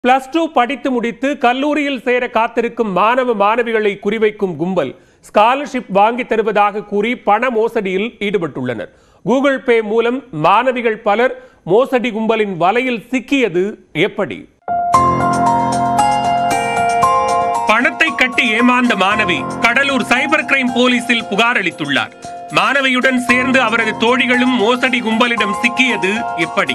plus two படித்து முடித்து கல்லூரியில் சேர காத்திருக்கும் மாணவ மாணவிகளை குறிவைக்கும் கும்பல் ஸ்காலர்ஷிப் வாங்கி தருவதாக கூறி பண மோசடியில் ஈடுபட்டுள்ளனர் கூகுள் பே மூலம் மாணவிகள் பலர் மோசடி கும்பலின் வலையில் சிக்கியது எப்படி பணத்தை கட்டி ஏமாந்த மாணவி கடலூர் சைபர் கிரைம் போலீசில் புகார் அளித்துள்ளார் மாணவியுடன் சேர்ந்து அவரது தோழிகளும் மோசடி கும்பலிடம் சிக்கியது எப்படி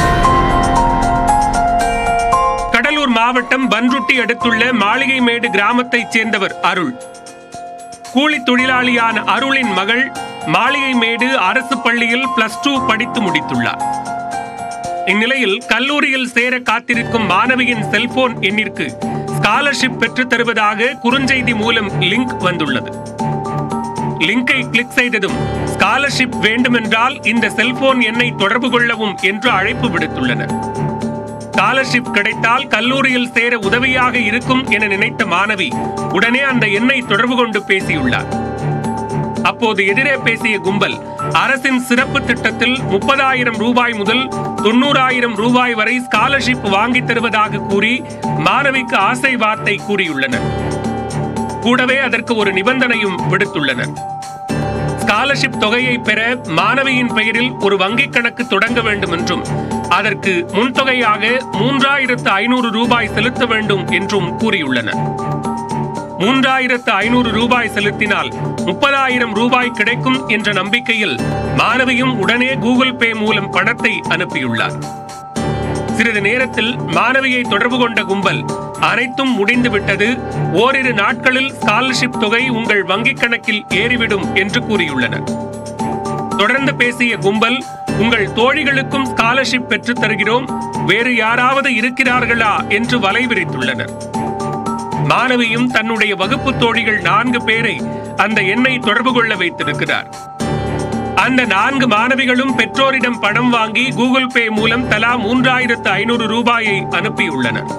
கடலூர் மாவட்டம் பன்ருட்டி அடுத்துள்ள மாளிகைமேடு கிராமத்தைச் சேர்ந்தவர் அருள் கூலி தொழிலாளியான அருளின் மகள் மாளிகைமேடு அரசு பள்ளியில் பிளஸ் டூ படித்து முடித்துள்ளார் இந்நிலையில் கல்லூரியில் சேர காத்திருக்கும் மாணவியின் செல்போன் எண்ணிற்கு ஸ்காலர்ஷிப் பெற்றுத் தருவதாக குறுஞ்செய்தி மூலம் லிங்க் வந்துள்ளது லிங்கை கிளிக் செய்ததும் ஸ்காலர்ஷிப் வேண்டுமென்றால் இந்த செல்போன் எண்ணை தொடர்பு கொள்ளவும் என்று அழைப்பு விடுத்துள்ளனர் ஸ்காலர்ஷிப் கிடைத்தால் கல்லூரியில் சேர உதவியாக இருக்கும் என நினைத்த மாணவி உடனே அந்த எண்ணை தொடர்பு கொண்டு பேசியுள்ளார் அப்போது எதிரே பேசிய கும்பல் அரசின் சிறப்பு திட்டத்தில் முப்பதாயிரம் ரூபாய் முதல் தொண்ணூறாயிரம் ரூபாய் வரை ஸ்காலர்ஷிப் வாங்கி தருவதாக கூறி மாணவிக்கு ஆசை வார்த்தை கூறியுள்ளனர் கூடவே அதற்கு ஒரு நிபந்தனையும் விடுத்துள்ளனர் ஸ்காலர்ஷிப் தொகையை பெற மாணவியின் பெயரில் ஒரு வங்கிக் கணக்கு தொடங்க வேண்டும் என்றும் அதற்கு முன்தொகையாக மூன்றாயிரத்து ஐநூறு ரூபாய் செலுத்த வேண்டும் என்றும் கூறியுள்ளனர் மூன்றாயிரத்து ஐநூறு ரூபாய் செலுத்தினால் முப்பதாயிரம் ரூபாய் கிடைக்கும் என்ற நம்பிக்கையில் மாணவியும் உடனே கூகுள் பே மூலம் பணத்தை அனுப்பியுள்ளார் சிறிது நேரத்தில் மாணவியை தொடர்பு கொண்ட கும்பல் அனைத்தும் முடிந்து விட்டது ஓரிரு நாட்களில் ஸ்காலர்ஷிப் தொகை உங்கள் வங்கிக் கணக்கில் ஏறிவிடும் என்று கூறியுள்ளனர் தொடர்ந்து பேசிய கும்பல் உங்கள் தோழிகளுக்கும் ஸ்காலர்ஷிப் பெற்றுத் தருகிறோம் வேறு யாராவது இருக்கிறார்களா என்று வலை விரித்துள்ளனர் மாணவியும் தன்னுடைய வகுப்பு தோழிகள் நான்கு பேரை அந்த எண்ணை தொடர்பு கொள்ள வைத்திருக்கிறார் அந்த நான்கு மாணவிகளும் பெற்றோரிடம் பணம் வாங்கி கூகுள் பே மூலம் தலா மூன்றாயிரத்து ஐநூறு ரூபாயை அனுப்பியுள்ளனர்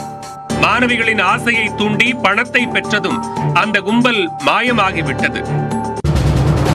மாணவிகளின் ஆசையை தூண்டி பணத்தை பெற்றதும் அந்த கும்பல் மாயமாகிவிட்டது